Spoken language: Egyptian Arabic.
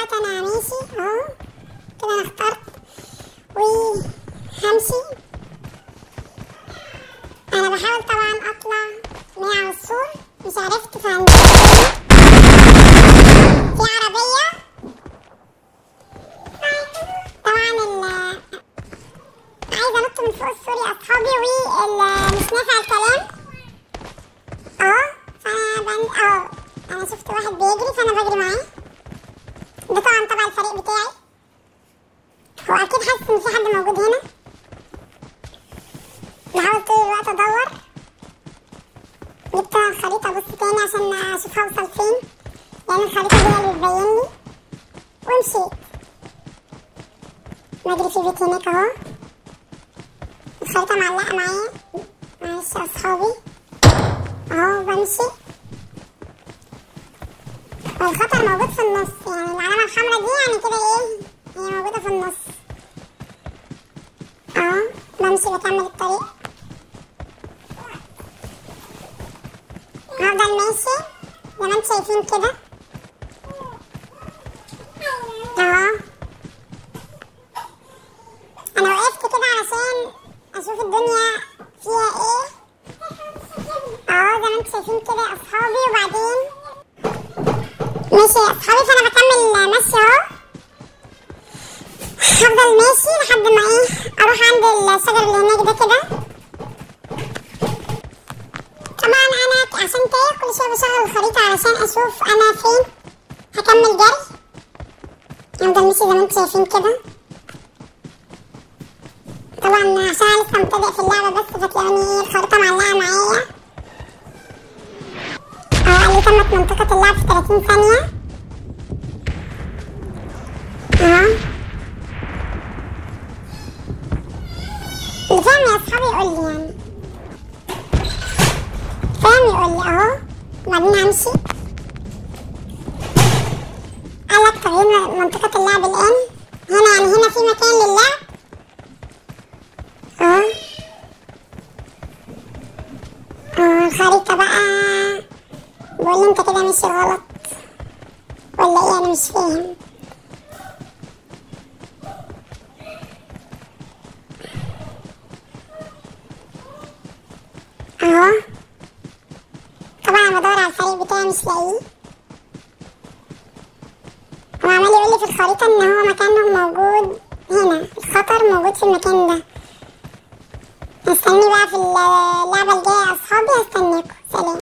دلوقتي انا ماشي اهو كده انا اخترت وهمشي انا بحاول طبعا اطلع من على السور مش عرفت فهنزل في عربية طبعا ال عايزة انط من فوق السور يا اصحابي وال مش نافع الكلام اه فانا بن اه انا شفت واحد بيجري فانا بجري معاه ده طبعا تبع الفريق بتاعي هو اكيد حاسس ان في حد موجود هنا بحاول طول الوقت ادور جبت الخريطة ابص تاني عشان اشوف هوصل فين لان الخريطة دي اللي بتبين لي ومشيت بجري في بيت هناك اهو الخريطة معلقة معايا معلش يا اصحابي اهو بمشي الخطر موجود في النص يعني العلامة الحمراء دي يعني كده ايه هي موجودة في النص اهو بمشي بكمل الطريق هفضل ماشي زي ما انتم شايفين كده اهو انا وقفت كده علشان اشوف الدنيا فيها ايه اهو زي ما انتم شايفين كده يا اصحابي وبعدين ماشي يا اصحابي فانا بكمل ماشي اهو هفضل ماشي لحد ما ايه اروح عند الشجر اللي هناك ده كده طبعا انا عشان تايه كل شويه بشغل الخريطه علشان اشوف انا فين هكمل جري افضل ماشي زي ما انتم شايفين كده طبعا عشان أنا لسه مبتدئ في اللعبه بس فتلاقوني ايه الخريطه معلقه معايا اه قال لي تمت منطقه اللعب في 30 ثانيه اه اللي فاهم يا اصحابي يقول لي يعني فاهم يقول لي اهو بعدين همشي قال لك تغيير منطقة اللعب الآن هنا يعني هنا في مكان للعب اه اه الخريطة بقى بقول لي انت كده ماشي غلط ولا ايه انا مش فاهم اهو طبعا انا بدور على الفريق بتاعي مش لاقيه هو عمال يقول لي في الخريطة ان هو مكانهم موجود هنا الخطر موجود في المكان ده استني بقى في اللعبة الجاية يا اصحابي هستناكم سلام